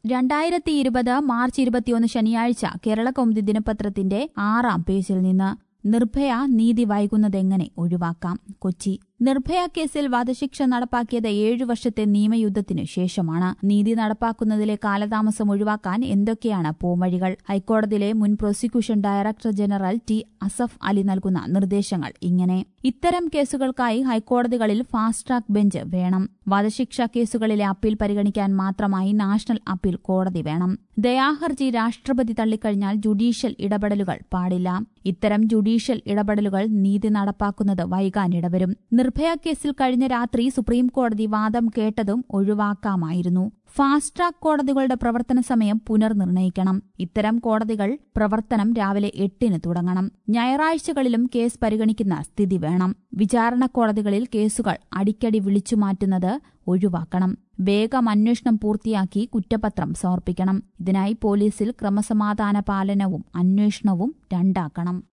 രണ്ടായിരത്തി ഇരുപത് മാർച്ച് ഇരുപത്തിയൊന്ന് ശനിയാഴ്ച കേരള കൗമുദി ദിനപത്രത്തിന്റെ ആറാം പേജിൽ നിന്ന് നിർഭയ നീതി വൈകുന്നതെങ്ങനെ ഒഴിവാക്കാം കൊച്ചി നിർഭയ കേസിൽ വധശിക്ഷ നടപ്പാക്കിയത് ഏഴു വർഷത്തെ നിയമയുദ്ധത്തിനു ശേഷമാണ് നീതി നടപ്പാക്കുന്നതിലെ കാലതാമസം ഒഴിവാക്കാൻ എന്തൊക്കെയാണ് പോംവഴികൾ ഹൈക്കോടതിയിലെ മുൻ prosecution director general T Asaf Ali നൽകുന്ന നിർദ്ദേശങ്ങൾ ഇങ്ങനെ ഇത്തരം കേസുകൾക്കായി ഹൈക്കോടതികളിൽ ഫാസ്റ്റ് ട്രാക്ക് ബെഞ്ച് വേണം വധശിക്ഷ കേസുകളിലെ അപ്പീൽ പരിഗണിക്കാൻ മാത്രമായി നാഷണൽ അപ്പീൽ കോടതി വേണം ദയാഹർജി രാഷ്ട്രപതി തള്ളിക്കഴിഞ്ഞാൽ ജുഡീഷ്യൽ ഇടപെടലുകൾ പാടില്ല ഇത്തരം ജുഡീഷ്യൽ ഇടപെടലുകൾ നീതി നടപ്പാക്കുന്നത് വൈകാനിടവരും നിർഭയ കേസിൽ കഴിഞ്ഞ രാത്രി സുപ്രീം കോടതി വാദം കേട്ടതും ഒഴിവാക്കാമായിരുന്നു ഫാസ്റ്റ് ട്രാക്ക് കോടതികളുടെ പ്രവർത്തന സമയം പുനർനിർണയിക്കണം ഇത്തരം കോടതികൾ പ്രവർത്തനം രാവിലെ എട്ടിന് തുടങ്ങണം ഞായറാഴ്ചകളിലും കേസ് പരിഗണിക്കുന്ന സ്ഥിതി വേണം വിചാരണ കോടതികളിൽ കേസുകൾ അടിക്കടി വിളിച്ചുമാറ്റുന്നത് ഒഴിവാക്കണം വേഗം അന്വേഷണം പൂർത്തിയാക്കി കുറ്റപത്രം സമർപ്പിക്കണം ഇതിനായി പോലീസിൽ ക്രമസമാധാന പാലനവും അന്വേഷണവും രണ്ടാക്കണം